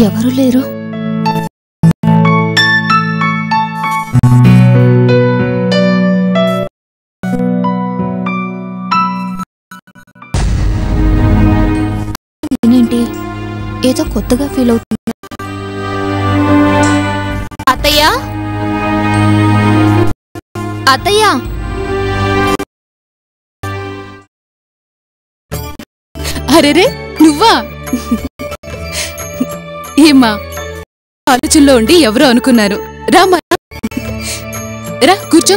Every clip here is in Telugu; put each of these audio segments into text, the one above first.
ఎవరు లేరు నేనేంటి ఏదో కొత్తగా ఫీల్ అవుతుంది అత్తయ్య అత్తయ్య అరెరే నువ్వా ఏమ్మా ఆలోచనలో ఉండి ఎవరో అనుకున్నారు రామ్మా రా కూర్చో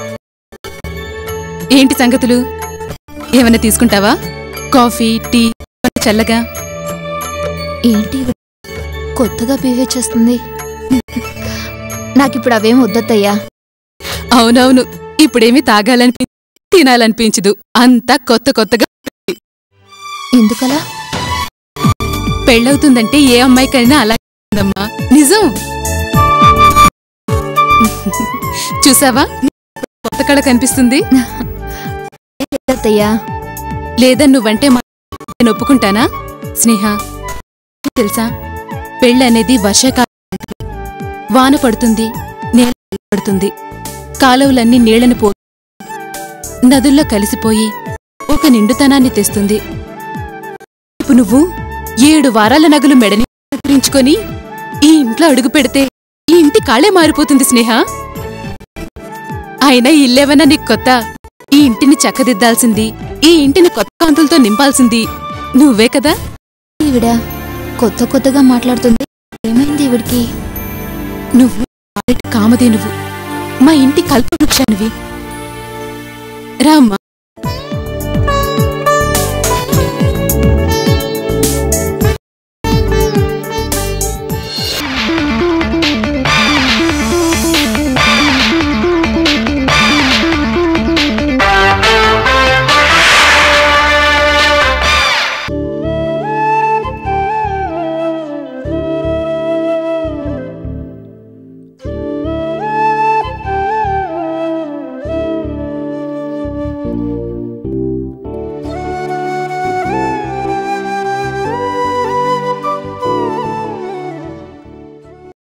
ఏంటి సంగతులు ఏమైనా తీసుకుంటావా కాఫీ టీ చల్లగా ఏంటి ఇవి? కొత్తగా బిహేవ్ చేస్తుంది నాకిప్పుడు అవేం వద్దత్తయ్యా అవునవును ఇప్పుడేమీ తాగాలనిపి తినాలనిపించదు అంతా కొత్త కొత్తగా ఎందుకలా పెళ్ళవుతుందంటే ఏ అమ్మాయికైనా అలా ఉందమ్మా నిజం చూసావా కొత్త కళ కనిపిస్తుంది అత్తయ్యా లేదా నువ్వంటే మా నేను ఒప్పుకుంటానా స్నేహ తెలుసా పెళ్ళనేది వర్షాకాలం లాంటిది. వాన పడుతుంది నేల పడుతుంది కాలువలన్నీ నీళ్లను పో నదుల్లో కలిసిపోయి ఒక నిండుతనాన్ని తెస్తుంది ఇప్పుడు నువ్వు ఏడు వారాల నగలు మెడని కత్తిరించుకొని ఈ ఇంట్లో అడుగు పెడితే ఈ ఇంటి కాళే మారిపోతుంది స్నేహ అయినా ఇల్లేవన్నా నీకు కొత్త ఈ ఇంటిని చక్కదిద్దాల్సింది ఈ ఇంటిని కొత్త కాంతులతో నింపాల్సింది నువ్వే కదా ఈవిడ కొత్త కొత్తగా మాట్లాడుతుంది ఏమైంది ఈవిడికి నువ్వు ఆవిడ కామధేనువు మా ఇంటి కల్పవృక్షానివి రామ్మా